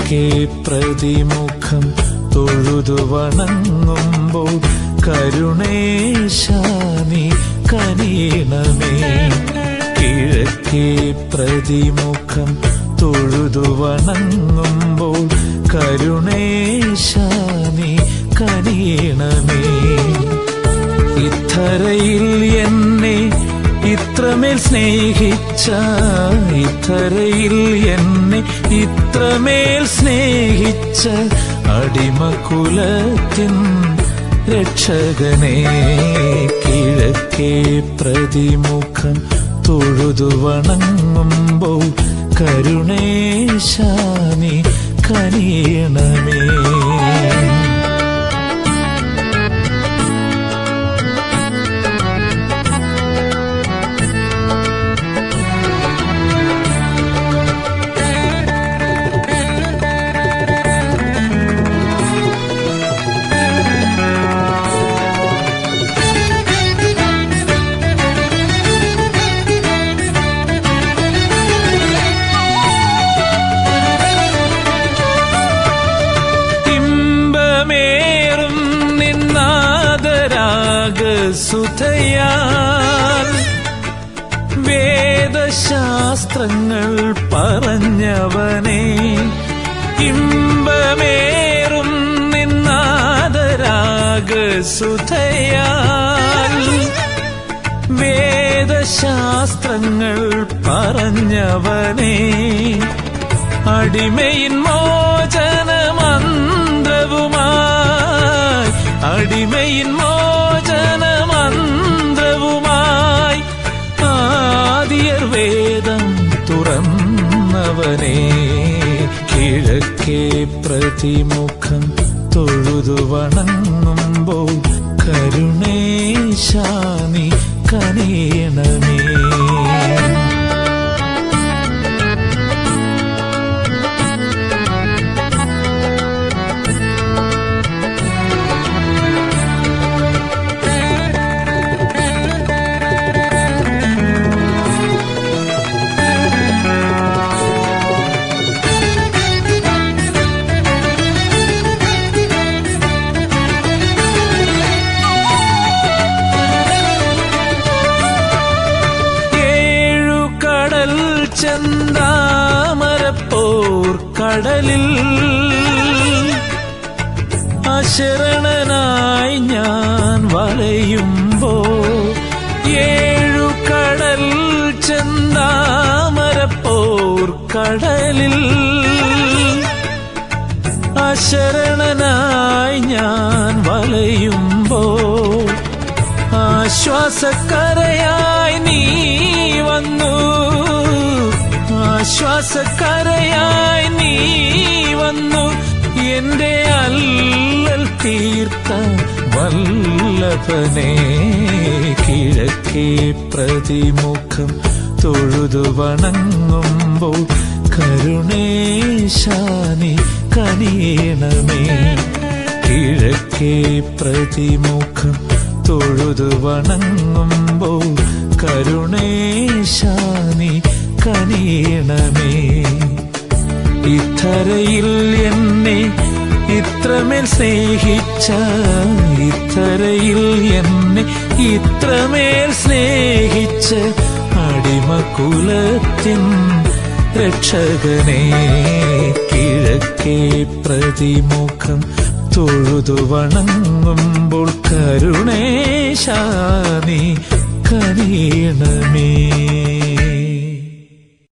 കിഴക്കേ പ്രതിമുഖം തൊഴുതു വണങ്ങുമ്പോൾ കരുണേശാനി കനീണമേ കിഴക്കേ പ്രതിമുഖം തൊഴുതു വണങ്ങുമ്പോൾ കരുണേശാനി കനീണമേ ഇത്തരയിൽ എന്നെ ഇത്രമേൽ സ്നേഹിച്ച ഇത്തരയിൽ എന്നെ ഇത്രമേൽ സ്നേഹിച്ച അടിമകുലത്തിൻ രക്ഷകനെ കിഴക്കേ പ്രതിമുഖം തൊഴുതു വണങ്ങുമ്പോൾ കരുണേശാനി കനിയണമേ ഇമ്പമേറും നിന്നാദരാഗ സുധയാൽ വേദശാസ്ത്രങ്ങൾ പറഞ്ഞവനെ ഇമ്പമേറും നിന്നാദരാഗ സുധയാൽ വേദശാസ്ത്രങ്ങൾ പറഞ്ഞവനെ അടിമയിൻ മോചനമന്ത്രവുമായി അടിമയിൻ മോചനമന്ത്രവുമായി ആദിയർ വേദം തുറന്നവനെ കിഴക്കേ പ്രതിമുഖം തൊഴുതു വണങ്ങുമ്പോൾ കരുണേശാനി കനിയണമേ ഏഴു കടൽ ചന്താമരപ്പോർ കടലിൽ അശരണനായി ഞാൻ വലയുമ്പോ ഏഴു കടൽ ചന്താമരപ്പോർ കടലിൽ അശരണനായി ഞാൻ വലയുമ്പോ ആശ്വാസക്കരയായി നീ വന്നു ആശ്വാസക്കരയായി നീ വന്നു എന്റെ അല്ലൽ തീർത്ത വല്ലഭനെ കിഴക്കേ പ്രതിമുഖം തൊഴുതു വണങ്ങുമ്പോൾ കരുണേശാനി കനിയണമേ കിഴക്കേ പ്രതിമുഖം തൊഴുതു വണങ്ങുമ്പോൾ കരുണേശാനി കനിയണമേ ഇത്തരയിൽ എന്നെ ഇത്രമേൽ സ്നേഹിച്ച ഇത്തരയിൽ എന്നെ ഇത്രമേൽ സ്നേഹിച്ച അടിമകുലത്തിൻ രക്ഷകനെ കിഴക്കേ പ്രതിമുഖം തൊഴുതു വണങ്ങുമ്പോൾ കരുണേശാനി കനിയണമേ